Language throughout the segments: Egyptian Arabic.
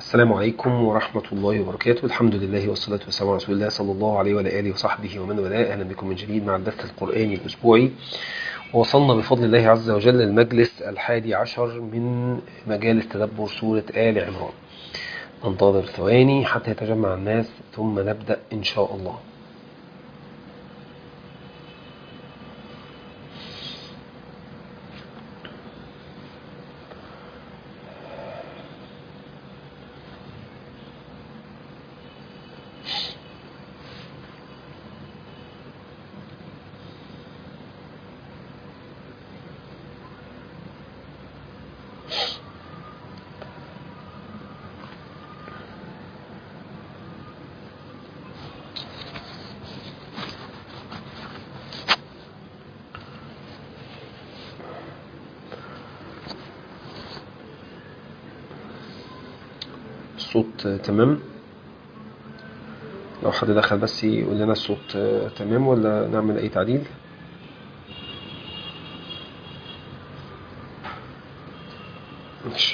السلام عليكم ورحمة الله وبركاته الحمد لله والصلاة والسلام على رسول الله صلى الله عليه وعلى آله وصحبه ومن والاه أهلا بكم من جديد مع البث القرآني الأسبوعي ووصلنا بفضل الله عز وجل للمجلس الحادي عشر من مجالس تدبر سورة آل عمران ننتظر ثواني حتى يتجمع الناس ثم نبدأ إن شاء الله الصوت تمام لو حد دخل بس يقول لنا الصوت تمام ولا نعمل اي تعديل ماشي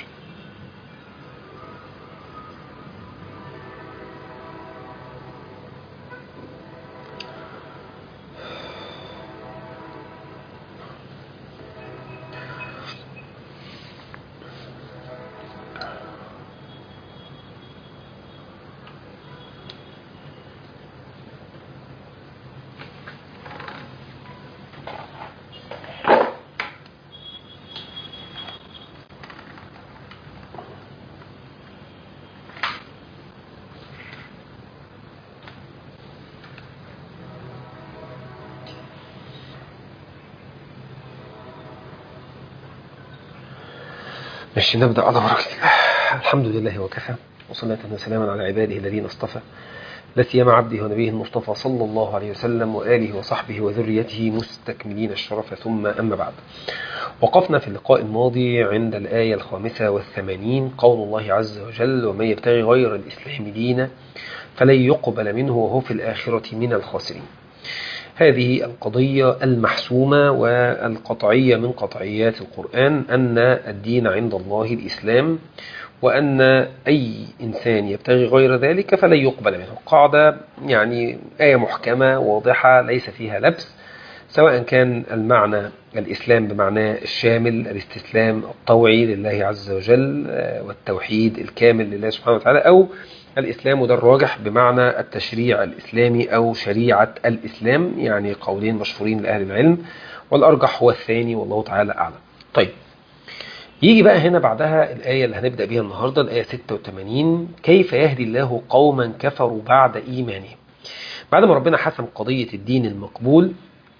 ماشي نبدأ على بركة الله الحمد لله وكفى وصلاة وسلاما على عباده الذين اصطفى لا سيما عبده ونبيه المصطفى صلى الله عليه وسلم وآله وصحبه وذريته مستكملين الشرف ثم أما بعد وقفنا في اللقاء الماضي عند الآية الخامسة والثمانين قول الله عز وجل ومن يبتغي غير الإسلام دينا فلن يقبل منه وهو في الآخرة من الخاسرين هذه القضية المحسومة والقطعية من قطعيات القرآن أن الدين عند الله الإسلام وأن أي إنسان يبتغي غير ذلك فلن يقبل منه قاعدة يعني آية محكمة واضحة ليس فيها لبس سواء كان المعنى الإسلام بمعناه الشامل الاستسلام الطوعي لله عز وجل والتوحيد الكامل لله سبحانه وتعالى أو الإسلام وده الراجح بمعنى التشريع الإسلامي أو شريعة الإسلام يعني قولين مشهورين لأهل العلم والأرجح هو الثاني والله تعالى أعلم طيب يجي بقى هنا بعدها الآية اللي هنبدأ بها النهاردة الآية 86 كيف يهدي الله قوما كفروا بعد إيمانهم بعد ما ربنا حسم قضية الدين المقبول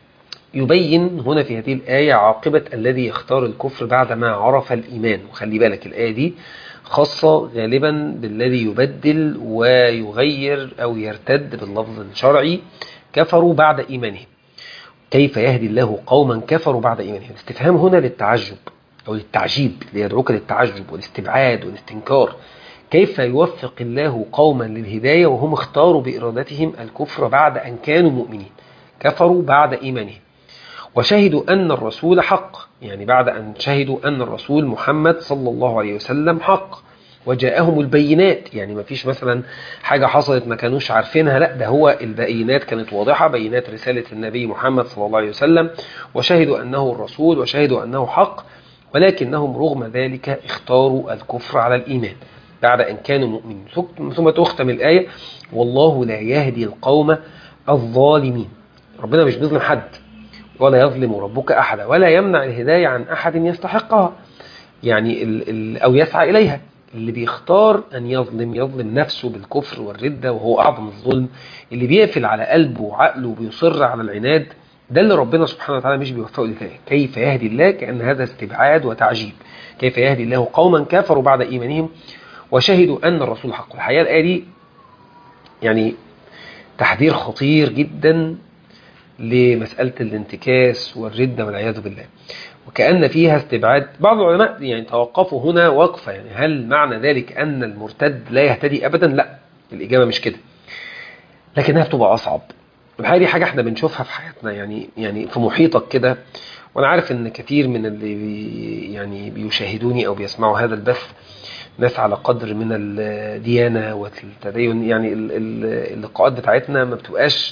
يبين هنا في هذه الآية عاقبة الذي يختار الكفر بعدما عرف الإيمان وخلي بالك الآية دي خاصة غالبا بالذي يبدل ويغير أو يرتد باللفظ الشرعي كفروا بعد إيمانهم كيف يهدي الله قوما كفروا بعد إيمانهم الاستفهام هنا للتعجب أو للتعجيب ليدعوك للتعجب والاستبعاد والاستنكار كيف يوفق الله قوما للهداية وهم اختاروا بإرادتهم الكفر بعد أن كانوا مؤمنين كفروا بعد إيمانهم وشهدوا أن الرسول حق يعني بعد أن شهدوا أن الرسول محمد صلى الله عليه وسلم حق وجاءهم البينات يعني ما فيش مثلا حاجة حصلت ما كانوش عارفينها لا ده هو البينات كانت واضحة بينات رسالة النبي محمد صلى الله عليه وسلم وشهدوا أنه الرسول وشهدوا أنه حق ولكنهم رغم ذلك اختاروا الكفر على الإيمان بعد أن كانوا مؤمنين ثم تختم الآية والله لا يهدي القوم الظالمين ربنا مش بيظلم حد ولا يظلم ربك أحدا ولا يمنع الهداية عن أحد يستحقها يعني ال ال أو يسعى إليها اللي بيختار أن يظلم يظلم نفسه بالكفر والردة وهو أعظم الظلم اللي بيقفل على قلبه وعقله وبيصر على العناد ده اللي ربنا سبحانه وتعالى مش بيوفقه لذلك كيف يهدي الله كأن هذا استبعاد وتعجيب كيف يهدي الله قوما كفروا بعد إيمانهم وشهدوا أن الرسول حق الحقيقة الآية دي يعني تحذير خطير جدا لمسألة الانتكاس والردة والعياذ بالله وكأن فيها استبعاد بعض العلماء يعني توقفوا هنا وقفة يعني هل معنى ذلك أن المرتد لا يهتدي أبدا لا الإجابة مش كده لكنها بتبقى أصعب والحقيقة دي حاجة احنا بنشوفها في حياتنا يعني يعني في محيطك كده وانا عارف ان كثير من اللي بي يعني بيشاهدوني او بيسمعوا هذا البث ناس على قدر من الديانة والتدين يعني ال- ال- اللقاءات بتاعتنا ما بتبقاش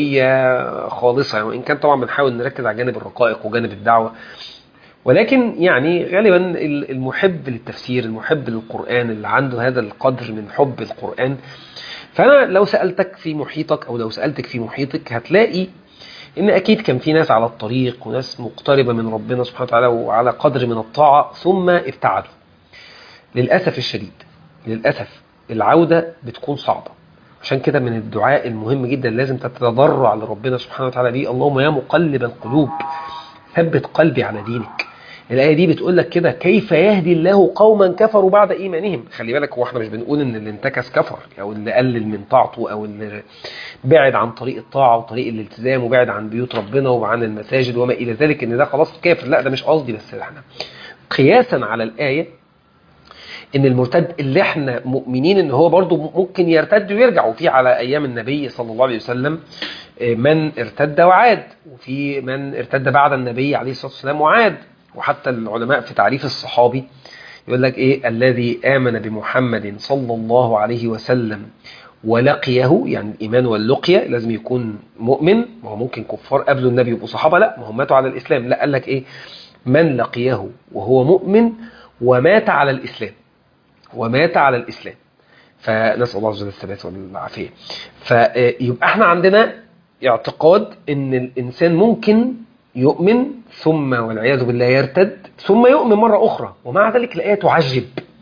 دعوية خالصة يعني وإن كان طبعا بنحاول نركز على جانب الرقائق وجانب الدعوة ولكن يعني غالبا ال- المحب للتفسير المحب للقرآن اللي عنده هذا القدر من حب القرآن فأنا لو سألتك في محيطك أو لو سألتك في محيطك هتلاقي إن أكيد كان في ناس على الطريق وناس مقتربة من ربنا سبحانه وتعالى وعلى قدر من الطاعة ثم ابتعدوا للأسف الشديد للأسف العودة بتكون صعبة عشان كده من الدعاء المهم جدا لازم تتضرع لربنا سبحانه وتعالى بيه اللهم يا مقلب القلوب ثبت قلبي على دينك الآية دي بتقول لك كده كيف يهدي الله قوما كفروا بعد إيمانهم خلي بالك هو احنا مش بنقول إن اللي انتكس كفر أو اللي قلل من طاعته أو اللي بعد عن طريق الطاعة وطريق الالتزام وبعد عن بيوت ربنا وعن المساجد وما إلى ذلك إن ده خلاص كافر لا ده مش قصدي بس احنا قياسا على الآية ان المرتد اللي احنا مؤمنين ان هو برضو ممكن يرتد ويرجع وفي على ايام النبي صلى الله عليه وسلم آه، من ارتد وعاد وفي من ارتد بعد النبي عليه الصلاة والسلام وعاد وحتى العلماء في تعريف الصحابي يقول لك ايه الذي آمن بمحمد صلى الله عليه وسلم ولقيه يعني الإيمان واللقية لازم يكون مؤمن ما هو ممكن كفار قبلوا النبي يبقوا صحابة لا ما هم ماتوا على الإسلام لا قال لك ايه من لقيه وهو مؤمن ومات على الإسلام ومات على الإسلام فنسأل الله عز وجل الثبات والعافية فيبقى احنا عندنا اعتقاد ان الإنسان ممكن يؤمن ثم والعياذ بالله يرتد ثم يؤمن مرة أخرى ومع ذلك الآية تعجب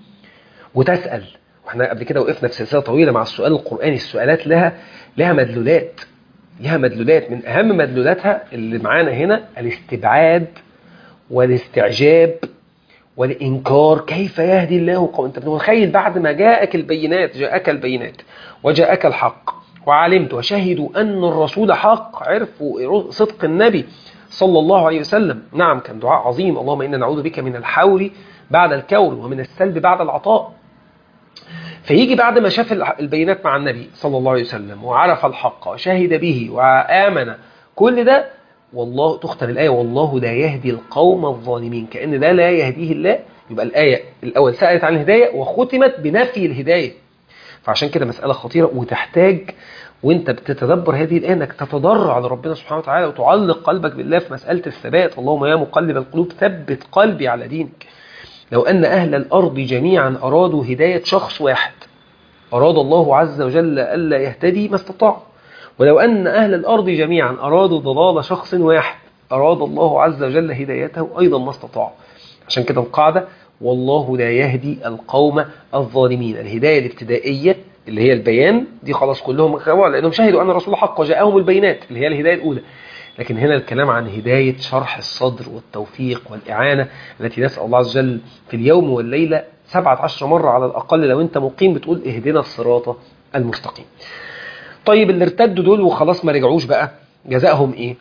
وتسأل واحنا قبل كده وقفنا في سلسلة طويلة مع السؤال القرآني السؤالات لها لها مدلولات لها مدلولات من أهم مدلولاتها اللي معانا هنا الاستبعاد والاستعجاب والإنكار كيف يهدي الله قوم أنت متخيل بعد ما جاءك البينات جاءك البينات وجاءك الحق وعلمت وشهدوا أن الرسول حق عرفوا صدق النبي صلى الله عليه وسلم نعم كان دعاء عظيم اللهم إنا نعوذ بك من الحول بعد الكور ومن السلب بعد العطاء فيجي بعد ما شاف البينات مع النبي صلى الله عليه وسلم وعرف الحق وشهد به وآمن كل ده والله تختم الآية والله لا يهدي القوم الظالمين كأن ده لا يهديه الله يبقى الآية الأول سألت عن الهداية وختمت بنفي الهداية فعشان كده مسألة خطيرة وتحتاج وانت بتتدبر هذه الآية انك تتضرع لربنا سبحانه وتعالى وتعلق قلبك بالله في مسألة الثبات اللهم يا مقلب القلوب ثبت قلبي على دينك لو أن أهل الأرض جميعا أرادوا هداية شخص واحد أراد الله عز وجل ألا يهتدي ما استطاع ولو أن أهل الأرض جميعا أرادوا ضلال شخص واحد أراد الله عز وجل هدايته أيضا ما استطاع عشان كده القاعدة والله لا يهدي القوم الظالمين الهداية الابتدائية اللي هي البيان دي خلاص كلهم خبوا لأنهم شهدوا أن الرسول حق وجاءهم البينات اللي هي الهداية الأولى لكن هنا الكلام عن هداية شرح الصدر والتوفيق والإعانة التي نسأل الله عز وجل في اليوم والليلة سبعة عشر مرة على الأقل لو أنت مقيم بتقول اهدنا الصراط المستقيم طيب اللي ارتدوا دول وخلاص ما رجعوش بقى جزاءهم ايه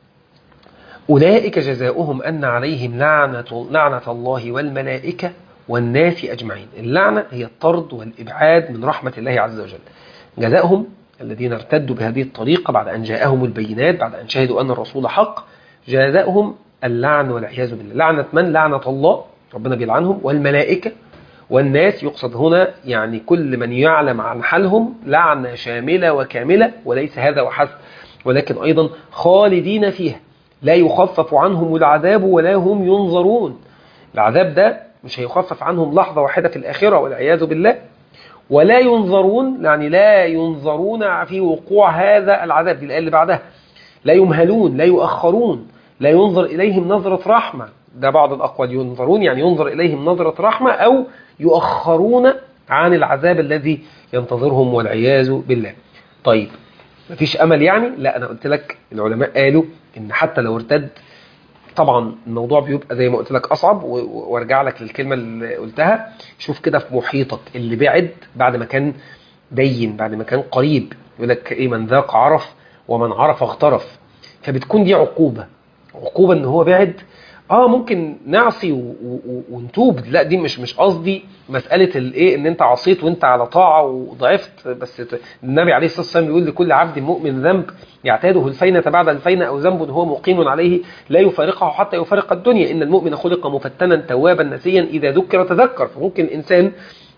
أولئك جزاؤهم أن عليهم لعنة, لعنة الله والملائكة والناس أجمعين اللعنة هي الطرد والإبعاد من رحمة الله عز وجل جزاؤهم الذين ارتدوا بهذه الطريقة بعد أن جاءهم البينات بعد أن شهدوا أن الرسول حق جزاؤهم اللعن والعياذ بالله لعنة من لعنة الله ربنا بيلعنهم والملائكة والناس يقصد هنا يعني كل من يعلم عن حالهم لعنة شاملة وكاملة وليس هذا وحسب ولكن أيضا خالدين فيها لا يخفف عنهم العذاب ولا هم ينظرون العذاب ده مش هيخفف عنهم لحظة واحدة في الآخرة والعياذ بالله ولا ينظرون يعني لا ينظرون في وقوع هذا العذاب دي الآية اللي بعدها لا يمهلون لا يؤخرون لا ينظر إليهم نظرة رحمة ده بعض الأقوال ينظرون يعني ينظر إليهم نظرة رحمة أو يؤخرون عن العذاب الذي ينتظرهم والعياذ بالله طيب مفيش أمل يعني لا أنا قلت لك العلماء قالوا إن حتى لو ارتد طبعا الموضوع بيبقى زي ما قلت لك أصعب وارجع لك للكلمة اللي قلتها شوف كده في محيطك اللي بعد بعد ما كان دين بعد ما كان قريب يقول لك إيه من ذاق عرف ومن عرف اغترف فبتكون دي عقوبة عقوبة إن هو بعد اه ممكن نعصي ونتوب لا دي مش مش قصدي مساله الايه ان انت عصيت وانت على طاعه وضعفت بس النبي عليه الصلاه والسلام بيقول لكل عبد مؤمن ذنب يعتاده الفينه بعد الفينه او ذنب هو مقيم عليه لا يفارقه حتى يفارق الدنيا ان المؤمن خلق مفتنا توابا نسيا اذا ذكر تذكر فممكن الانسان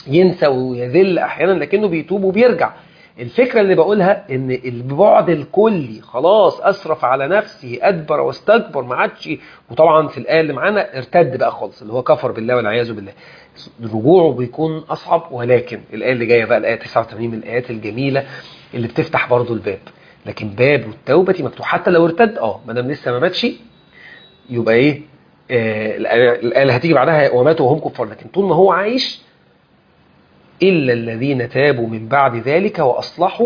ينسى ويذل احيانا لكنه بيتوب وبيرجع الفكرة اللي بقولها ان البعد الكلي خلاص اسرف على نفسه ادبر واستكبر ما عادش وطبعا في الايه اللي معانا ارتد بقى خالص اللي هو كفر بالله والعياذ بالله رجوعه بيكون اصعب ولكن الايه اللي جايه بقى الايه 89 من الايات الجميله اللي بتفتح برضه الباب لكن باب التوبه مفتوح حتى لو ارتد اه ما دام لسه ما ماتش يبقى ايه آه الايه اللي هتيجي بعدها وماتوا وهم كفار لكن طول ما هو عايش إلا الذين تابوا من بعد ذلك وأصلحوا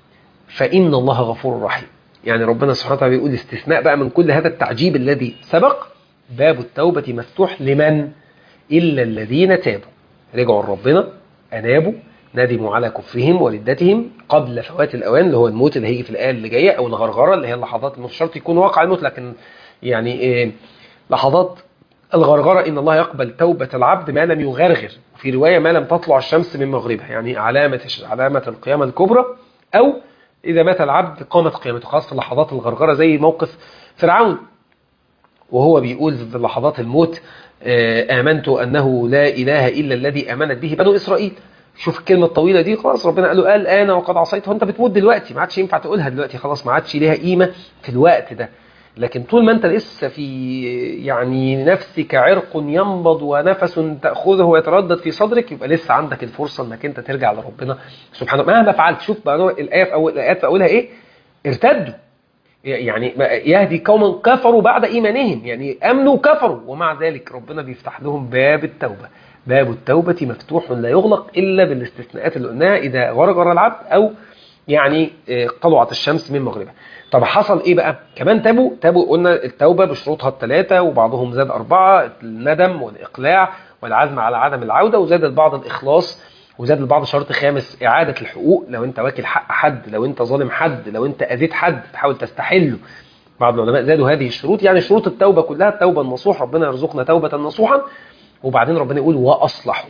فإن الله غفور رحيم يعني ربنا سبحانه وتعالى بيقول استثناء بقى من كل هذا التعجيب الذي سبق باب التوبة مفتوح لمن إلا الذين تابوا رجعوا لربنا أنابوا ندموا على كفرهم وردتهم قبل فوات الأوان اللي هو الموت اللي هيجي في الآية اللي جاية أو الغرغرة اللي هي اللحظات مش شرط يكون واقع الموت لكن يعني إيه لحظات الغرغرة إن الله يقبل توبة العبد ما لم يغرغر في رواية ما لم تطلع الشمس من مغربها يعني علامة علامة القيامة الكبرى أو إذا مات العبد قامت قيامته خاصة في لحظات الغرغرة زي موقف فرعون وهو بيقول في لحظات الموت آمنت أنه لا إله إلا الذي آمنت به بنو إسرائيل شوف الكلمة الطويلة دي خلاص ربنا قال له قال أنا وقد عصيت وأنت بتموت دلوقتي ما عادش ينفع تقولها دلوقتي خلاص ما عادش ليها قيمة في الوقت ده لكن طول ما انت لسه في يعني نفسك عرق ينبض ونفس تاخذه ويتردد في صدرك يبقى لسه عندك الفرصه انك انت ترجع لربنا سبحانه مهما فعلت شوف بقى الايه في اول الايات في اولها ايه ارتدوا يعني يهدي قوما كفروا بعد ايمانهم يعني امنوا وكفروا ومع ذلك ربنا بيفتح لهم باب التوبه باب التوبه مفتوح لا يغلق الا بالاستثناءات اللي قلناها اذا غرغر العبد او يعني طلعت الشمس من مغربها طب حصل ايه بقى كمان تابوا تابوا قلنا التوبة بشروطها الثلاثة وبعضهم زاد أربعة الندم والإقلاع والعزم على عدم العودة وزاد البعض الإخلاص وزاد البعض شرط خامس إعادة الحقوق لو أنت واكل حق حد لو أنت ظالم حد لو أنت أذيت حد تحاول تستحله بعض العلماء زادوا هذه الشروط يعني شروط التوبة كلها التوبة النصوح ربنا يرزقنا توبة نصوحا وبعدين ربنا يقول وأصلحوا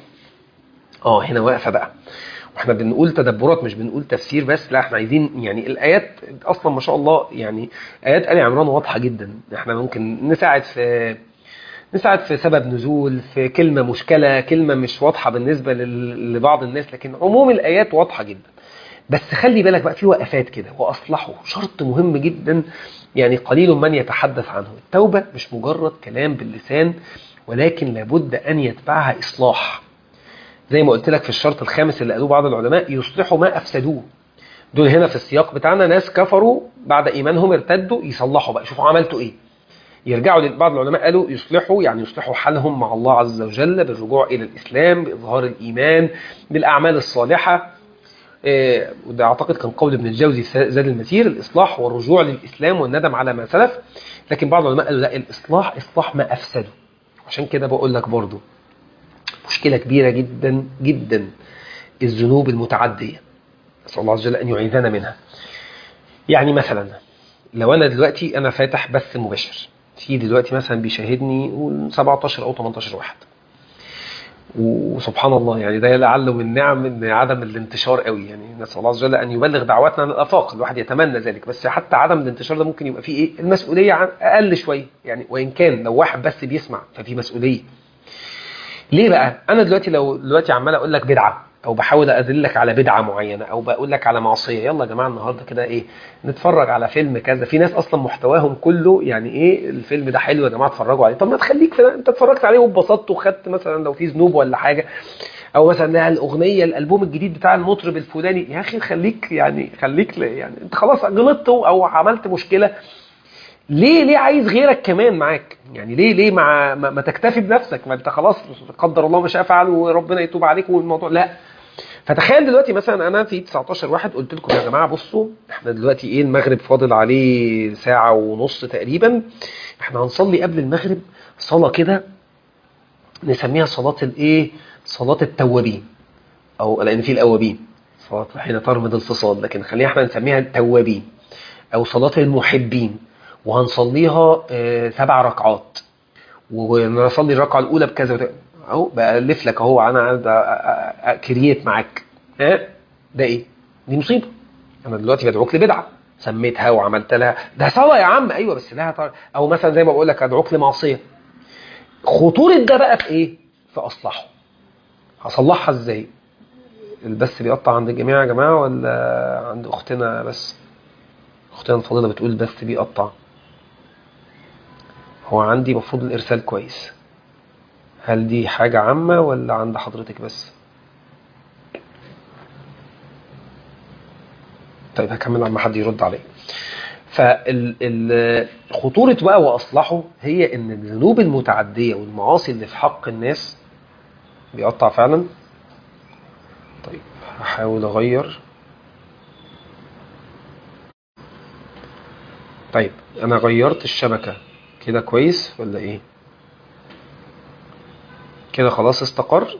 اه هنا واقفة بقى واحنا بنقول تدبرات مش بنقول تفسير بس لا احنا عايزين يعني الايات اصلا ما شاء الله يعني ايات ال عمران واضحه جدا احنا ممكن نساعد في نساعد في سبب نزول في كلمه مشكله كلمه مش واضحه بالنسبه لبعض الناس لكن عموم الايات واضحه جدا بس خلي بالك بقى في وقفات كده واصلحوا شرط مهم جدا يعني قليل من يتحدث عنه التوبه مش مجرد كلام باللسان ولكن لابد ان يتبعها اصلاح زي ما قلت لك في الشرط الخامس اللي قالوه بعض العلماء يصلحوا ما أفسدوه دول هنا في السياق بتاعنا ناس كفروا بعد إيمانهم ارتدوا يصلحوا بقى شوفوا عملتوا إيه يرجعوا بعض العلماء قالوا يصلحوا يعني يصلحوا حالهم مع الله عز وجل بالرجوع إلى الإسلام بإظهار الإيمان بالأعمال الصالحة إيه وده أعتقد كان قول ابن الجوزي زاد المسير الإصلاح والرجوع للإسلام والندم على ما سلف لكن بعض العلماء قالوا لا الإصلاح إصلاح ما أفسدوا عشان كده بقول لك برضو مشكلة كبيرة جدا جدا الذنوب المتعدية نسأل الله عز وجل أن يعيذنا منها يعني مثلا لو أنا دلوقتي أنا فاتح بث مباشر في دلوقتي مثلا بيشاهدني 17 أو 18 واحد وسبحان الله يعني ده لعله من نعم ان عدم الانتشار قوي يعني نسال الله عز وجل ان يبلغ دعواتنا للافاق الواحد يتمنى ذلك بس حتى عدم الانتشار ده ممكن يبقى فيه ايه المسؤوليه عن اقل شويه يعني وان كان لو واحد بس بيسمع ففي مسؤوليه ليه بقى انا دلوقتي لو دلوقتي عمال اقول لك بدعه او بحاول ادلك على بدعه معينه او بقول لك على معصيه يلا يا جماعه النهارده كده ايه نتفرج على فيلم كذا في ناس اصلا محتواهم كله يعني ايه الفيلم ده حلو يا جماعه اتفرجوا عليه طب ما تخليك في انت اتفرجت عليه واتبسطت وخدت مثلا لو في ذنوب ولا حاجه او مثلا لا الاغنيه الالبوم الجديد بتاع المطرب الفلاني يا اخي خليك يعني خليك يعني انت خلاص غلطت او عملت مشكله ليه ليه عايز غيرك كمان معاك يعني ليه ليه مع ما, ما تكتفي بنفسك ما انت خلاص قدر الله ما شاء فعل وربنا يتوب عليك والموضوع لا فتخيل دلوقتي مثلا انا في 19 واحد قلت لكم يا جماعه بصوا احنا دلوقتي ايه المغرب فاضل عليه ساعه ونص تقريبا احنا هنصلي قبل المغرب صلاه كده نسميها صلاه الايه صلاه التوابين او لان في الاوابين صلاه حين ترمض الفصال لكن خلينا احنا نسميها التوابين او صلاه المحبين وهنصليها سبع ركعات ونصلي الركعه الاولى بكذا اهو بالف لك اهو انا كرييت معاك ها ده ايه دي مصيبه انا دلوقتي بدعوك لبدعه سميتها وعملت لها ده صلاه يا عم ايوه بس لها طريق. او مثلا زي ما بقول لك ادعوك لمعصيه خطوره ده بقى في ايه في اصلحه هصلحها ازاي البث بيقطع عند الجميع يا جماعة ولا عند اختنا بس اختنا الفاضلة بتقول البث بيقطع هو عندي مفروض الارسال كويس هل دي حاجة عامة ولا عند حضرتك بس طيب هكمل لما حد يرد عليا فالخطورة بقى وأصلحه هي إن الذنوب المتعدية والمعاصي اللي في حق الناس بيقطع فعلا طيب هحاول أغير طيب أنا غيرت الشبكة كده كويس ولا إيه كده خلاص استقر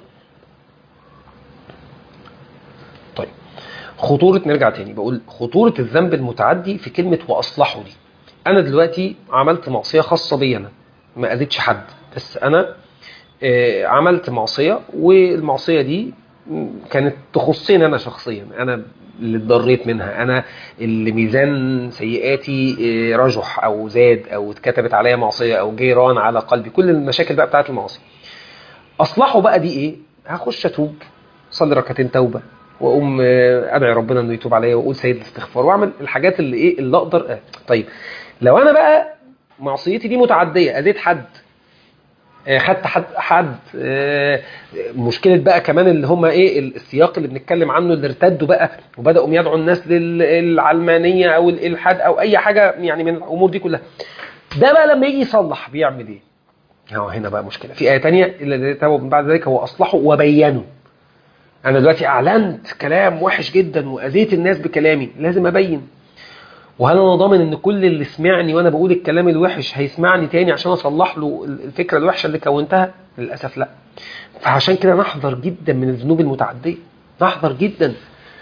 طيب خطورة نرجع تاني بقول خطورة الذنب المتعدي في كلمة وأصلحه دي أنا دلوقتي عملت معصية خاصة بي أنا ما أذيتش حد بس أنا آه، عملت معصية والمعصية دي كانت تخصني أنا شخصيا أنا اللي اتضريت منها أنا اللي ميزان سيئاتي آه، رجح أو زاد أو اتكتبت عليا معصية أو جيران على قلبي كل المشاكل بقى بتاعت المعاصي اصلحه بقى دي ايه هخش اتوب اصلي ركعتين توبه واقوم آه، ادعي ربنا انه يتوب عليا واقول سيد الاستغفار واعمل الحاجات اللي ايه اللي اقدر آه. طيب لو انا بقى معصيتي دي متعديه اذيت حد آه، خدت حد حد آه، مشكله بقى كمان اللي هم ايه السياق اللي بنتكلم عنه اللي ارتدوا بقى وبداوا يدعوا الناس للعلمانيه او الالحاد او اي حاجه يعني من الامور دي كلها ده بقى لما يجي يصلح بيعمل ايه هو هنا بقى مشكلة في آية تانية إلا الذين تابوا من بعد ذلك هو أصلحوا وبينوا أنا دلوقتي أعلنت كلام وحش جدا وأذيت الناس بكلامي لازم أبين وهل أنا ضامن إن كل اللي سمعني وأنا بقول الكلام الوحش هيسمعني تاني عشان أصلح له الفكرة الوحشة اللي كونتها للأسف لا فعشان كده نحذر جدا من الذنوب المتعدية نحذر جدا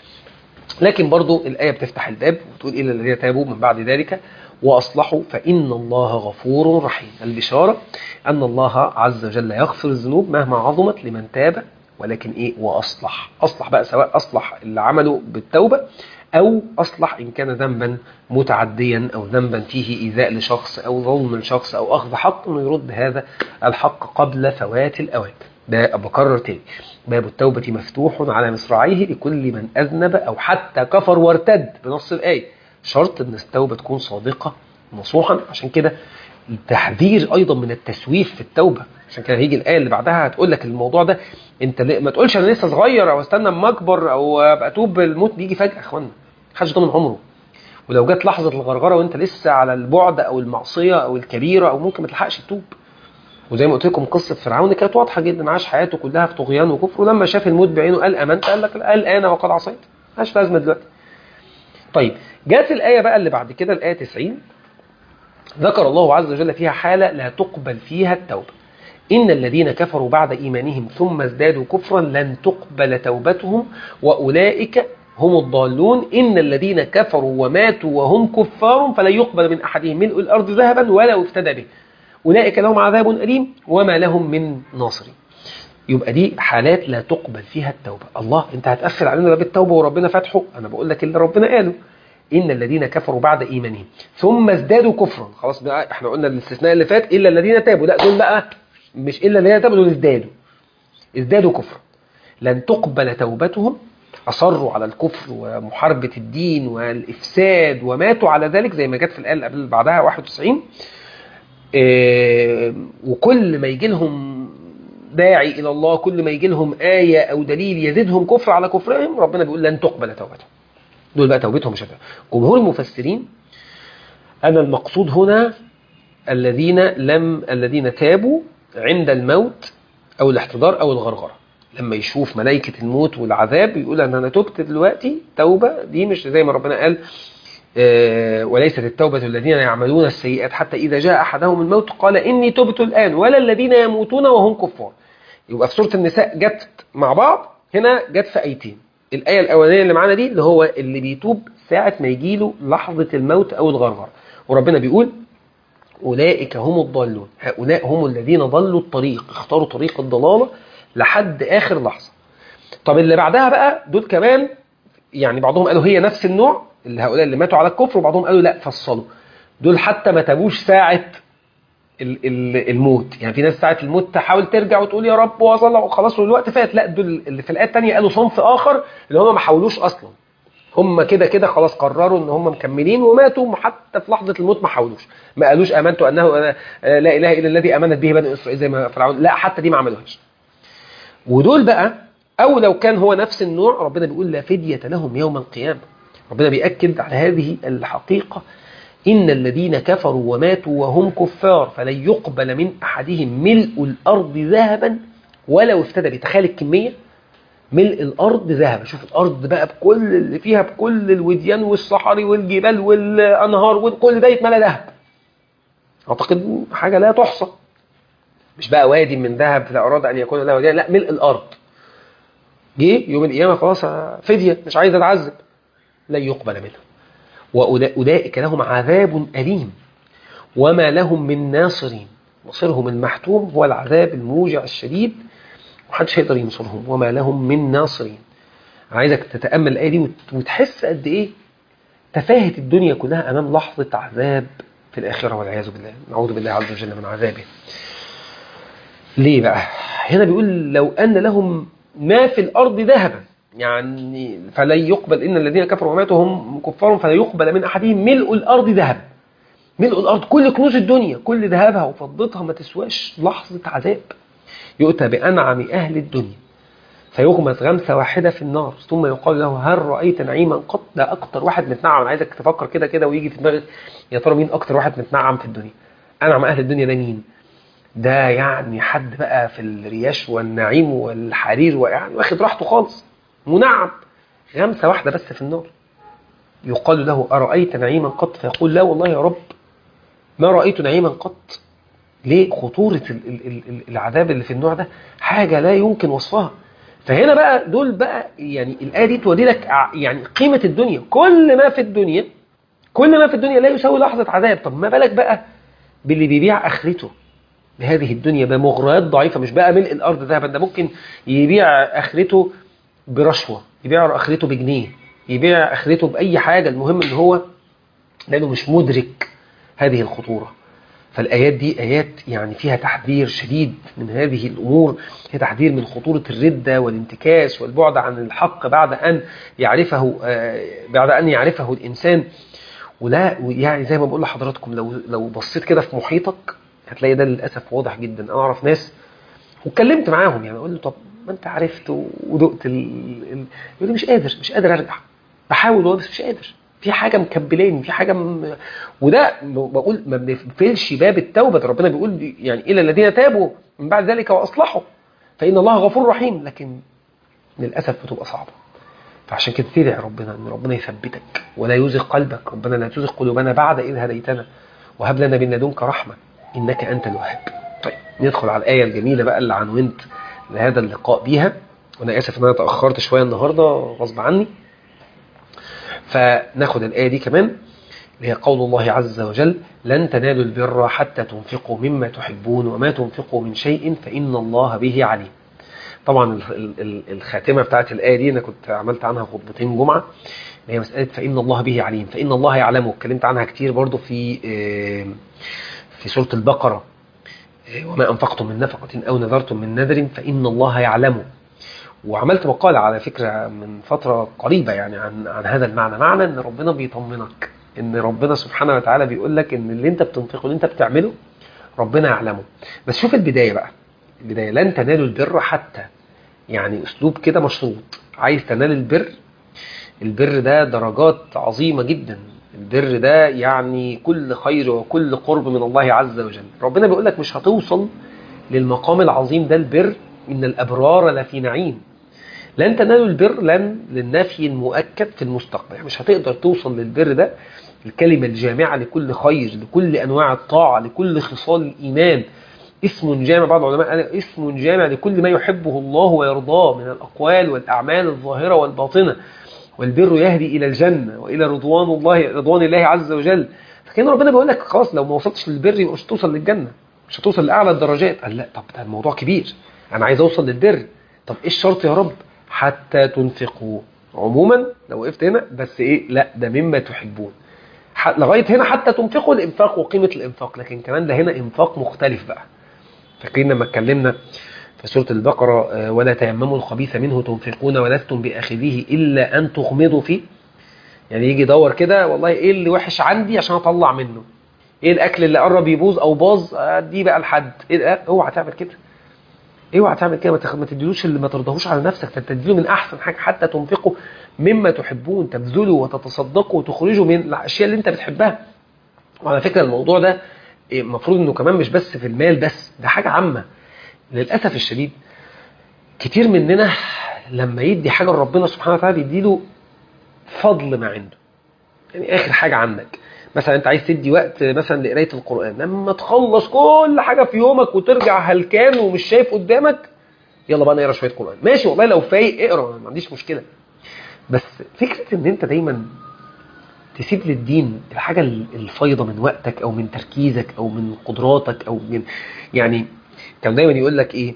لكن برضو الآية بتفتح الباب وتقول إلا الذين تابوا من بعد ذلك وأصلحوا فإن الله غفور رحيم البشارة أن الله عز وجل يغفر الذنوب مهما عظمت لمن تاب ولكن إيه وأصلح أصلح بقى سواء أصلح اللي عمله بالتوبة أو أصلح إن كان ذنبا متعديا أو ذنبا فيه إيذاء لشخص أو ظلم لشخص أو أخذ حق أنه يرد هذا الحق قبل فوات الأوان ده بكرر تاني باب التوبة مفتوح على مصراعيه لكل من أذنب أو حتى كفر وارتد بنص الآية شرط ان التوبه تكون صادقه نصوحا عشان كده التحذير ايضا من التسويف في التوبه عشان كده هيجي الايه اللي بعدها هتقول لك الموضوع ده انت ما تقولش انا لسه صغير او استنى اما اكبر او ابقى اتوب الموت بيجي فجاه يا اخوانا محدش ضامن عمره ولو جت لحظه الغرغره وانت لسه على البعد او المعصيه او الكبيره او ممكن ما تلحقش تتوب وزي ما قلت لكم قصه فرعون كانت واضحه جدا عاش حياته كلها في طغيان وكفر ولما شاف الموت بعينه قال امنت قال لك الان وقد عصيت مش لازمه دلوقتي طيب جاءت الآية بقى اللي بعد كده الآية 90 ذكر الله عز وجل فيها حالة لا تقبل فيها التوبة إن الذين كفروا بعد إيمانهم ثم ازدادوا كفرا لن تقبل توبتهم وأولئك هم الضالون إن الذين كفروا وماتوا وهم كفار فلن يقبل من أحدهم ملء الأرض ذهبا ولا افتدى به أولئك لهم عذاب أليم وما لهم من ناصرين يبقى دي حالات لا تقبل فيها التوبة الله انت هتقفل علينا باب التوبة وربنا فاتحه انا بقول لك اللي ربنا قاله ان الذين كفروا بعد ايمانهم ثم ازدادوا كفرا خلاص بقى احنا قلنا الاستثناء اللي فات الا الذين تابوا لا دول بقى مش الا الذين تابوا دول ازدادوا ازدادوا كفرا لن تقبل توبتهم اصروا على الكفر ومحاربة الدين والافساد وماتوا على ذلك زي ما جت في الايه اللي قبل بعدها 91 اه وكل ما يجي لهم داعي إلى الله كل ما يجي لهم آية أو دليل يزيدهم كفر على كفرهم ربنا بيقول لن تقبل توبتهم دول بقى توبتهم مش هتقبل جمهور المفسرين أن المقصود هنا الذين لم الذين تابوا عند الموت أو الاحتضار أو الغرغرة لما يشوف ملائكة الموت والعذاب يقول أن أنا تبت دلوقتي توبة دي مش زي ما ربنا قال آه وليست التوبة الذين يعملون السيئات حتى إذا جاء أحدهم الموت قال إني تبت الآن ولا الذين يموتون وهم كفار يبقى في سورة النساء جت مع بعض هنا جت في آيتين الآية الأولانية اللي معانا دي اللي هو اللي بيتوب ساعة ما يجيله لحظة الموت أو الغرغرة وربنا بيقول أولئك هم الضالون هؤلاء هم الذين ضلوا الطريق اختاروا طريق الضلالة لحد آخر لحظة طب اللي بعدها بقى دول كمان يعني بعضهم قالوا هي نفس النوع اللي هؤلاء اللي ماتوا على الكفر وبعضهم قالوا لا فصلوا دول حتى ما تابوش ساعة ال- ال- الموت يعني في ناس ساعة الموت تحاول ترجع وتقول يا رب وصل وخلاص والوقت فات لا دول اللي في الآية التانية قالوا صنف آخر اللي هم ما حاولوش أصلا هم كده كده خلاص قرروا ان هم مكملين وماتوا حتى في لحظة الموت ما حاولوش ما قالوش امنت انه آه، لا اله الا الذي امنت به بني اسرائيل زي ما فرعون لا حتى دي ما عملوهاش ودول بقى او لو كان هو نفس النوع ربنا بيقول لا فدية لهم يوم القيامة ربنا بيأكد على هذه الحقيقة إن الذين كفروا وماتوا وهم كفار فلن يقبل من أحدهم ملء الأرض ذهبا ولو افتدى بتخيل الكمية ملء الأرض ذهبا شوف الأرض بقى بكل اللي فيها بكل الوديان والصحاري والجبال والأنهار وكل ده يتملى ذهب أعتقد حاجة لا تحصى مش بقى وادي من ذهب لا أراد أن يكون له وديان لا ملء الأرض جه يوم القيامة خلاص فدية مش عايز أتعذب لن يقبل منه وأولئك لهم عذاب أليم وما لهم من ناصرين مصيرهم المحتوم هو العذاب الموجع الشديد محدش هيقدر ينصرهم وما لهم من ناصرين عايزك تتأمل الآية دي وت- وتحس قد إيه تفاهة الدنيا كلها أمام لحظة عذاب في الآخرة والعياذ بالله نعوذ بالله عز وجل من عذابه ليه بقى هنا بيقول لو أن لهم ما في الأرض ذهبا يعني فلن يقبل إن الذين كفروا وماتوا هم كفار فلا يقبل من أحدهم ملء الأرض ذهب ملء الأرض كل كنوز الدنيا كل ذهبها وفضتها ما تسواش لحظة عذاب يؤتى بأنعم أهل الدنيا فيغمس غمسة واحدة في النار ثم يقال له هل رأيت نعيما قط ده أكتر واحد متنعم أنا عايزك تفكر كده كده ويجي في دماغك يا ترى مين أكتر واحد متنعم في الدنيا أنعم أهل الدنيا ده مين ده يعني حد بقى في الرياش والنعيم والحرير ويعني واخد راحته خالص منعم غمسة واحدة بس في النار يقال له أرأيت نعيما قط فيقول لا والله يا رب ما رأيت نعيما قط ليه خطورة ال- ال- ال- ال- العذاب اللي في النوع ده حاجة لا يمكن وصفها فهنا بقى دول بقى يعني الآية دي توري لك ع- يعني قيمة الدنيا كل ما في الدنيا كل ما في الدنيا لا يساوي لحظة عذاب طب ما بالك بقى باللي بيبيع آخرته بهذه الدنيا بمغريات ضعيفة مش بقى ملء الأرض ذهبا ده ممكن يبيع آخرته برشوة يبيع آخرته بجنيه يبيع آخرته بأي حاجة المهم إن هو لأنه مش مدرك هذه الخطورة فالآيات دي آيات يعني فيها تحذير شديد من هذه الأمور فيها تحذير من خطورة الردة والانتكاس والبعد عن الحق بعد أن يعرفه آه، بعد أن يعرفه الإنسان ولا يعني زي ما بقول لحضراتكم لو لو بصيت كده في محيطك هتلاقي ده للأسف واضح جدا أنا أعرف ناس واتكلمت معاهم يعني أقول له طب ما أنت عرفت ودقت ال... ال... يقول لي مش قادر مش قادر أرجع بحاول والله بس مش قادر في حاجة مكبلاني في حاجة م... وده بقول ما بنقفلش باب التوبة ربنا بيقول يعني إلى الذين تابوا من بعد ذلك وأصلحوا فإن الله غفور رحيم لكن للأسف بتبقى صعبة فعشان كده تدعي ربنا ان ربنا يثبتك ولا يزغ قلبك ربنا لا تزغ قلوبنا بعد إذ هديتنا وهب لنا من لدنك رحمة إنك أنت الوهاب طيب ندخل على الآية الجميلة بقى اللي عنونت لهذا اللقاء بيها وأنا آسف إن أنا تأخرت شوية النهاردة غصب عني فناخد الآية دي كمان اللي هي قول الله عز وجل لن تنالوا البر حتى تنفقوا مما تحبون وما تنفقوا من شيء فإن الله به عليم طبعا ال- ال- ال- الخاتمة بتاعت الآية دي أنا كنت عملت عنها خطبتين جمعة اللي هي مسألة فإن الله به عليم فإن الله يعلمه اتكلمت عنها كتير برضو في آه، في سورة البقرة آه، وما أنفقتم من نفقة أو نذرتم من نذر فإن الله يعلمه وعملت مقالة على فكرة من فترة قريبة يعني عن عن هذا المعنى معنى ان ربنا بيطمنك ان ربنا سبحانه وتعالى بيقول لك ان اللي انت بتنفقه اللي انت بتعمله ربنا يعلمه بس شوف البداية بقى البداية لن تنالوا البر حتى يعني اسلوب كده مشروط عايز تنال البر البر ده درجات عظيمة جدا البر ده يعني كل خير وكل قرب من الله عز وجل ربنا بيقول لك مش هتوصل للمقام العظيم ده البر إن الأبرار لفي نعيم لن تنالوا البر لن للنفي المؤكد في المستقبل يعني مش هتقدر توصل للبر ده الكلمة الجامعة لكل خير لكل أنواع الطاعة لكل خصال الإيمان اسم جامع بعض العلماء قال اسم جامع لكل ما يحبه الله ويرضاه من الأقوال والأعمال الظاهرة والباطنة والبر يهدي إلى الجنة وإلى رضوان الله رضوان الله عز وجل فكان ربنا بيقول لك خلاص لو ما وصلتش للبر يبقى مش هتوصل للجنة مش هتوصل لأعلى الدرجات قال لا طب ده الموضوع كبير أنا عايز أوصل للبر طب إيه الشرط يا رب حتى تنفقوا عموما لو وقفت هنا بس إيه لا ده مما تحبون ح- لغايه هنا حتى تنفقوا الانفاق وقيمه الانفاق لكن كمان ده هنا انفاق مختلف بقى فاكرين لما اتكلمنا في سوره البقره آه، ولا تيمموا الخبيث منه تنفقون ولستم باخذيه الا ان تغمضوا فيه يعني يجي يدور كده والله ايه اللي وحش عندي عشان اطلع منه ايه الاكل اللي قرب يبوظ او باظ اديه بقى لحد ايه ده اوعى تعمل كده اوعى تعمل كده ما تخ- ما تديلوش اللي ما ترضاهوش على نفسك انت تديله من احسن حاجه حتى تنفقوا مما تحبون تبذلوا وتتصدقوا وتخرجوا من الاشياء اللي انت بتحبها وعلى فكره الموضوع ده إيه، المفروض انه كمان مش بس في المال بس ده حاجه عامه للاسف الشديد كتير مننا لما يدي حاجه لربنا سبحانه وتعالى يديله فضل ما عنده يعني اخر حاجه عندك مثلا انت عايز تدي وقت مثلا لقرايه القران لما تخلص كل حاجه في يومك وترجع هلكان ومش شايف قدامك يلا بقى نقرا شويه قران ماشي والله لو فايق اقرا ما عنديش مشكله بس فكره ان انت دايما تسيب للدين الحاجه الفايضه من وقتك او من تركيزك او من قدراتك او من يعني كان دايما يقول لك ايه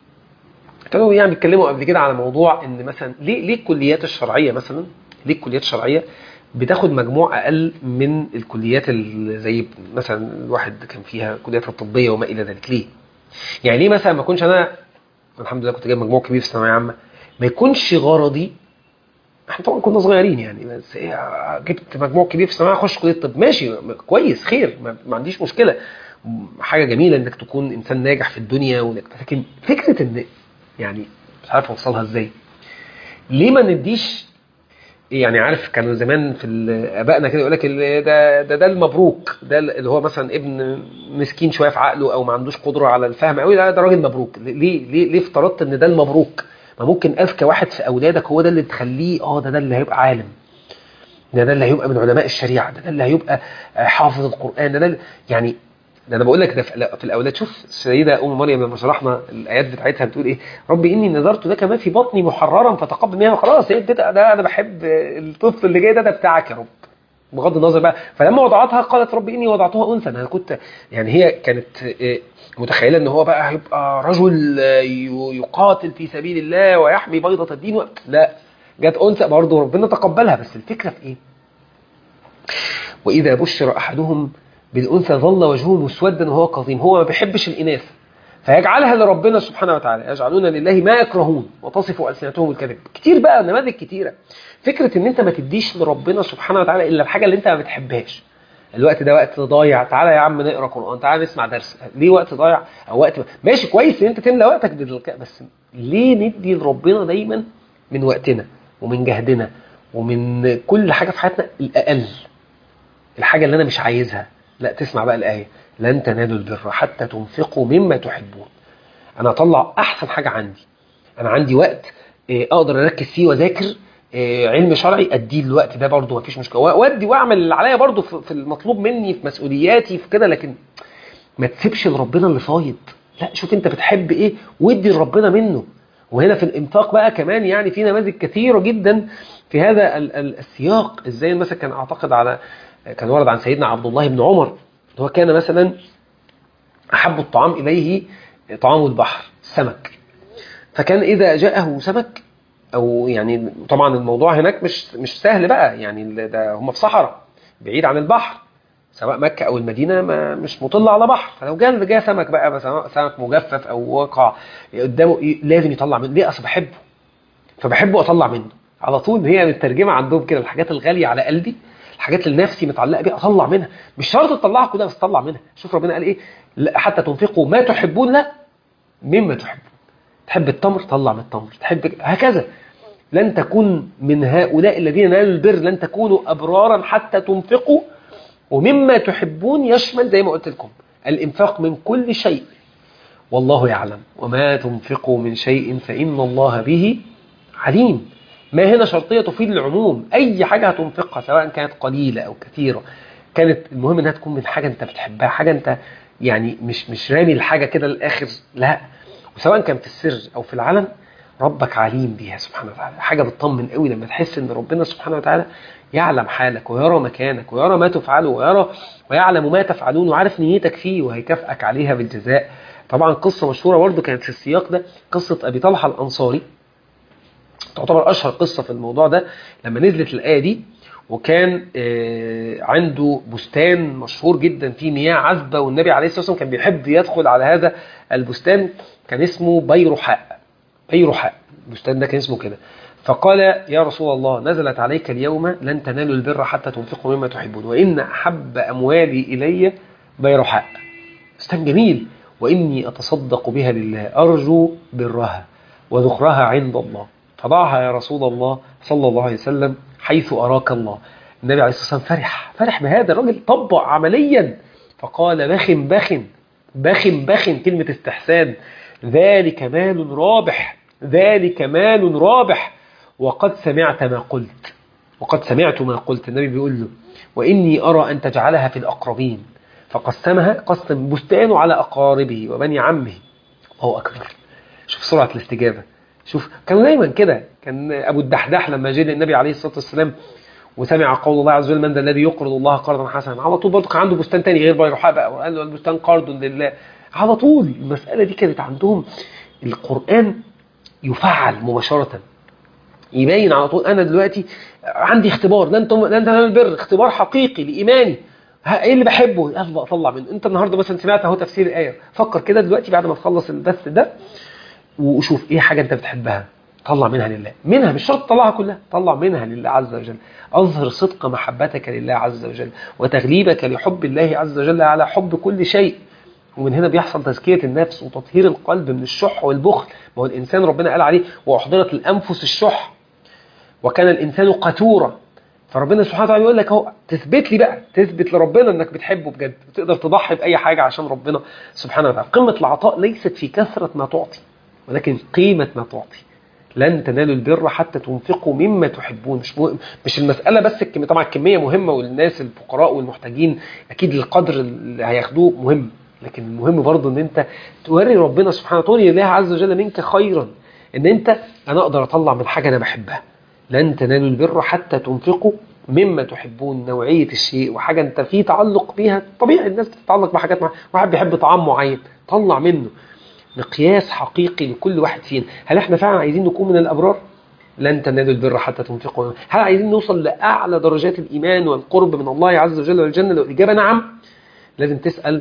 كانوا يعني بيتكلموا قبل كده على موضوع ان مثلا ليه ليه الكليات الشرعيه مثلا ليه الكليات الشرعيه بتاخد مجموع اقل من الكليات اللي زي مثلا الواحد كان فيها كليات الطبيه وما الى ذلك ليه؟ يعني ليه مثلا ما اكونش انا الحمد لله كنت جايب مجموع كبير في الثانويه عامه ما يكونش غرضي احنا طبعا كنا صغيرين يعني بس ايه جبت مجموع كبير في الثانويه اخش كليه الطب ماشي كويس خير ما, ما عنديش مشكله حاجه جميله انك تكون انسان ناجح في الدنيا وانك لكن فكره ان يعني مش عارف اوصلها ازاي ليه ما نديش يعني عارف كانوا زمان في ال- ابائنا كده يقول لك ال- ده ده ده المبروك ده اللي هو مثلا ابن مسكين شويه في عقله او ما عندوش قدره على الفهم قوي ده, ده راجل مبروك ليه ليه ليه افترضت ان ده المبروك ما ممكن اذكى واحد في اولادك هو ده اللي تخليه اه ده ده اللي هيبقى عالم ده ده اللي هيبقى من علماء الشريعه ده ده اللي هيبقى آه، حافظ القران ده ده اللي- يعني ده انا بقول لك ده في لا، في الاولاد شوف السيده ام مريم لما شرحنا الايات بتاعتها بتقول ايه ربي اني نذرت لك ما في بطني محررا فتقبل منها خلاص إيه ده, ده انا بحب الطفل اللي جاي ده ده بتاعك يا رب بغض النظر بقى فلما وضعتها قالت ربي اني وضعتها انثى انا كنت يعني هي كانت إيه، متخيله ان هو بقى هيبقى رجل آه، ي- يقاتل في سبيل الله ويحمي بيضه الدين و... لا جت انثى برضه ربنا تقبلها بس الفكره في ايه؟ واذا بشر احدهم بالانثى ظل وجهه مسودا وهو كظيم هو ما بيحبش الاناث فيجعلها لربنا سبحانه وتعالى يجعلون لله ما يكرهون وتصف السنتهم الكذب كتير بقى نماذج كتيره فكره ان انت ما تديش لربنا سبحانه وتعالى الا الحاجه اللي انت ما بتحبهاش الوقت ده وقت ضايع تعالى يا عم نقرا قران تعالى نسمع درس ليه وقت ضايع او وقت ماشي كويس ان انت تملى وقتك بالك... بس ليه ندي لربنا دايما من وقتنا ومن جهدنا ومن كل حاجه في حياتنا الاقل الحاجه اللي انا مش عايزها لا تسمع بقى الايه لن تنالوا البر حتى تنفقوا مما تحبون انا اطلع احسن حاجه عندي انا عندي وقت آه، اقدر اركز فيه واذاكر آه، علم شرعي اديه الوقت ده برضه مفيش مشكله وادي واعمل اللي عليا برضه في في المطلوب مني في مسؤولياتي في كده لكن ما تسيبش لربنا اللي فايض لا شوف انت بتحب ايه وادي لربنا منه وهنا في الانفاق بقى كمان يعني في نماذج كثيره جدا في هذا ال- ال- السياق ازاي مثلا كان اعتقد على كان ورد عن سيدنا عبد الله بن عمر هو كان مثلا احب الطعام اليه طعام البحر السمك فكان اذا جاءه سمك او يعني طبعا الموضوع هناك مش مش سهل بقى يعني ده هم في صحراء بعيد عن البحر سواء مكة أو المدينة ما مش مطلة على بحر فلو جاء جاء سمك بقى مثلا سمك مجفف أو واقع قدامه إيه، لازم يطلع منه ليه أصل بحبه فبحبه أطلع منه على طول هي الترجمة عندهم كده الحاجات الغالية على قلبي الحاجات اللي نفسي متعلقة بيها أطلع منها مش شرط تطلعها كلها بس طلع منها شوف ربنا قال إيه لا حتى تنفقوا ما تحبون لا مما تحبون تحب التمر طلع من التمر تحب هكذا لن تكون من هؤلاء الذين نالوا البر لن تكونوا أبرارا حتى تنفقوا ومما تحبون يشمل زي ما قلت لكم الإنفاق من كل شيء والله يعلم وما تنفقوا من شيء فإن الله به عليم ما هنا شرطية تفيد العموم أي حاجة هتنفقها سواء كانت قليلة أو كثيرة كانت المهم انها تكون من حاجة انت بتحبها حاجة انت يعني مش مش رامي الحاجة كده للآخر لا وسواء كان في السر أو في العلن ربك عليم بيها سبحانه وتعالى حاجة بتطمن قوي لما تحس ان ربنا سبحانه وتعالى يعلم حالك ويرى مكانك ويرى ما تفعله ويرى ويعلم ما تفعلون وعارف نيتك فيه وهيكافئك عليها بالجزاء طبعا قصة مشهورة برضه كانت في السياق ده قصة أبي طلحة الأنصاري تعتبر اشهر قصه في الموضوع ده لما نزلت الايه دي وكان آه، عنده بستان مشهور جدا فيه مياه عذبه والنبي عليه الصلاه والسلام كان بيحب يدخل على هذا البستان كان اسمه بيرحاء بيرحاء البستان ده كان اسمه كده فقال يا رسول الله نزلت عليك اليوم لن تنالوا البر حتى تنفقوا مما تحبون وان احب اموالي الي بيرحاء بستان جميل واني اتصدق بها لله ارجو برها وذخرها عند الله فضعها يا رسول الله صلى الله عليه وسلم حيث أراك الله النبي عليه الصلاة والسلام فرح فرح بهذا الراجل طبق عمليا فقال بخ بخ بخ بخ كلمة استحسان ذلك مال رابح ذلك مال رابح وقد سمعت ما قلت وقد سمعت ما قلت النبي بيقول له وإني أرى أن تجعلها في الأقربين فقسمها قسم بستانه على أقاربه وبني عمه الله أكبر شوف سرعة الاستجابة شوف كانوا دايما كده كان ابو الدحداح لما جه للنبي عليه الصلاه والسلام وسمع قول الله عز وجل من ذا الذي يقرض الله قرضا حسنا على طول برضه كان عنده بستان تاني غير بيروحاء بقى وقال له البستان قرض لله على طول المساله دي كانت عندهم القران يفعل مباشره يبين على طول انا دلوقتي عندي اختبار لن تم... لن تنال البر اختبار حقيقي لايماني ها ايه اللي بحبه يلا اطلع منه انت النهارده مثلا سمعت اهو تفسير الايه فكر كده دلوقتي بعد ما تخلص البث ده وشوف ايه حاجة انت بتحبها طلع منها لله منها مش شرط تطلعها كلها طلع منها لله عز وجل أظهر صدق محبتك لله عز وجل وتغليبك لحب الله عز وجل على حب كل شيء ومن هنا بيحصل تزكية النفس وتطهير القلب من الشح والبخل ما هو الإنسان ربنا قال عليه وأحضرت الأنفس الشح وكان الإنسان قتورا فربنا سبحانه وتعالى يقول لك اهو تثبت لي بقى تثبت لربنا انك بتحبه بجد وتقدر تضحي باي حاجه عشان ربنا سبحانه وتعالى قمه العطاء ليست في كثره ما تعطي ولكن قيمة ما تعطي لن تنالوا البر حتى تنفقوا مما تحبون مش مهم مش المسألة بس الكمية طبعا الكمية مهمة والناس الفقراء والمحتاجين أكيد القدر اللي هياخدوه مهم لكن المهم برضه ان انت توري ربنا سبحانه وتعالى الله عز وجل منك خيرا ان انت انا اقدر اطلع من حاجة انا بحبها لن تنالوا البر حتى تنفقوا مما تحبون نوعية الشيء وحاجة انت في تعلق بيها طبيعي الناس بتتعلق بحاجات معينة واحد بيحب طعام معين طلع منه مقياس حقيقي لكل واحد فينا هل احنا فعلا عايزين نكون من الأبرار لن تنالوا البر حتى تنفقوا هل عايزين نوصل لأعلى درجات الإيمان والقرب من الله عز وجل والجنة لو الإجابة نعم لازم تسأل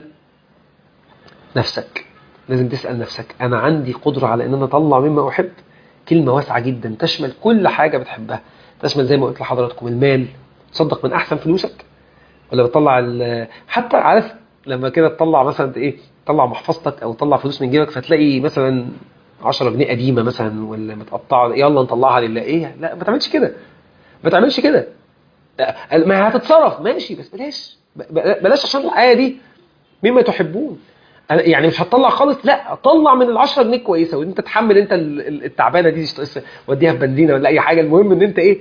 نفسك لازم تسأل نفسك أنا عندي قدرة على أن أنا أطلع مما أحب كلمة واسعة جدا تشمل كل حاجة بتحبها تشمل زي ما قلت لحضراتكم المال تصدق من أحسن فلوسك ولا بتطلع حتى عارف لما كده تطلع مثلا ايه تطلع محفظتك او تطلع فلوس من جيبك فتلاقي مثلا 10 جنيه قديمه مثلا ولا متقطعه يلا نطلعها لله ايه لا ما تعملش كده ما تعملش كده ما هتتصرف ماشي بس بلاش بلاش عشان الآية دي مما تحبون يعني مش هتطلع خالص لا طلع من ال 10 جنيه كويسه وانت تحمل انت التعبانه دي وديها في بنزينه ولا اي حاجه المهم ان انت ايه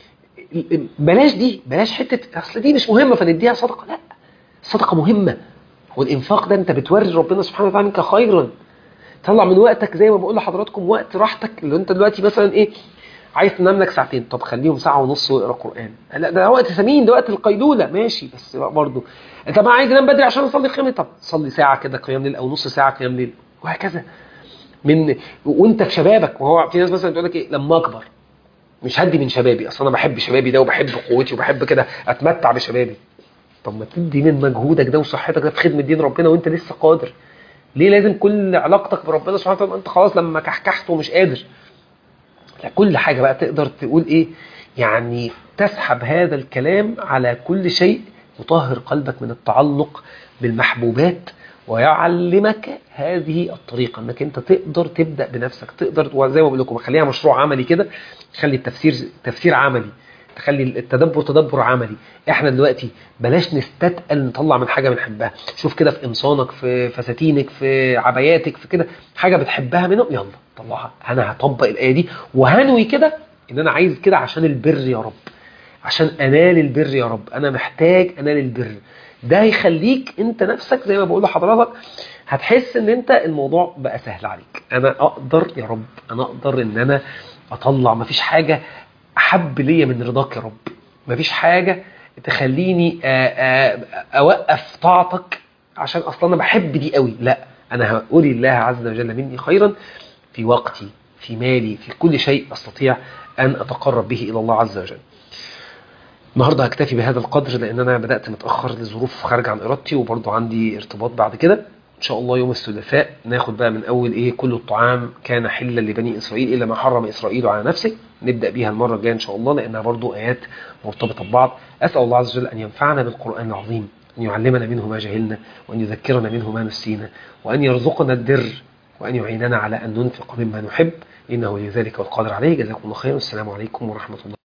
بلاش دي بلاش حته اصل دي مش مهمه فنديها صدقه لا الصدقه مهمه والانفاق ده انت بتوري ربنا سبحانه وتعالى منك خيرا طلع من وقتك زي ما بقول لحضراتكم وقت راحتك اللي انت دلوقتي مثلا ايه عايز تنام لك ساعتين طب خليهم ساعه ونص واقرا قران لا ده وقت ثمين ده وقت القيلوله ماشي بس برضه انت ما عايز انام بدري عشان اصلي قيام طب صلي ساعه كده قيام ليل او نص ساعه قيام ليل وهكذا من وانت في شبابك وهو في ناس مثلا تقول لك ايه لما اكبر مش هدي من شبابي اصل انا بحب شبابي ده وبحب قوتي وبحب كده اتمتع بشبابي طب ما تدي من مجهودك ده وصحتك ده في خدمه دين ربنا وانت لسه قادر ليه لازم كل علاقتك بربنا سبحانه وتعالى انت خلاص لما كحكحت ومش قادر لا كل حاجه بقى تقدر تقول ايه يعني تسحب هذا الكلام على كل شيء يطهر قلبك من التعلق بالمحبوبات ويعلمك هذه الطريقة انك انت تقدر تبدأ بنفسك تقدر وزي ما بقول لكم خليها مشروع عملي كده خلي التفسير تفسير عملي تخلي التدبر تدبر عملي احنا دلوقتي بلاش نستتقل نطلع من حاجة بنحبها شوف كده في قمصانك في فساتينك في عباياتك في كده حاجة بتحبها منهم يلا طلعها انا هطبق الآية دي وهنوي كده ان انا عايز كده عشان البر يا رب عشان انال البر يا رب انا محتاج انال البر ده هيخليك انت نفسك زي ما بقول لحضرتك هتحس ان انت الموضوع بقى سهل عليك انا اقدر يا رب انا اقدر ان انا اطلع مفيش حاجة احب ليا من رضاك يا رب مفيش حاجة تخليني اوقف طاعتك عشان اصلا انا بحب دي قوي لا انا هقول الله عز وجل مني خيرا في وقتي في مالي في كل شيء أستطيع أن أتقرب به إلى الله عز وجل النهارده هكتفي بهذا القدر لان انا بدات متاخر لظروف خارج عن ارادتي وبرضه عندي ارتباط بعد كده ان شاء الله يوم الثلاثاء ناخد بقى من اول ايه كل الطعام كان حلا لبني اسرائيل الا ما حرم اسرائيل على نفسه نبدا بيها المره الجايه ان شاء الله لانها برضه ايات مرتبطه ببعض اسال الله عز وجل ان ينفعنا بالقران العظيم ان يعلمنا منه ما جهلنا وان يذكرنا منه ما نسينا وان يرزقنا البر وان يعيننا على ان ننفق مما نحب انه لذلك والقادر عليه جزاكم الله خيرا والسلام عليكم ورحمه الله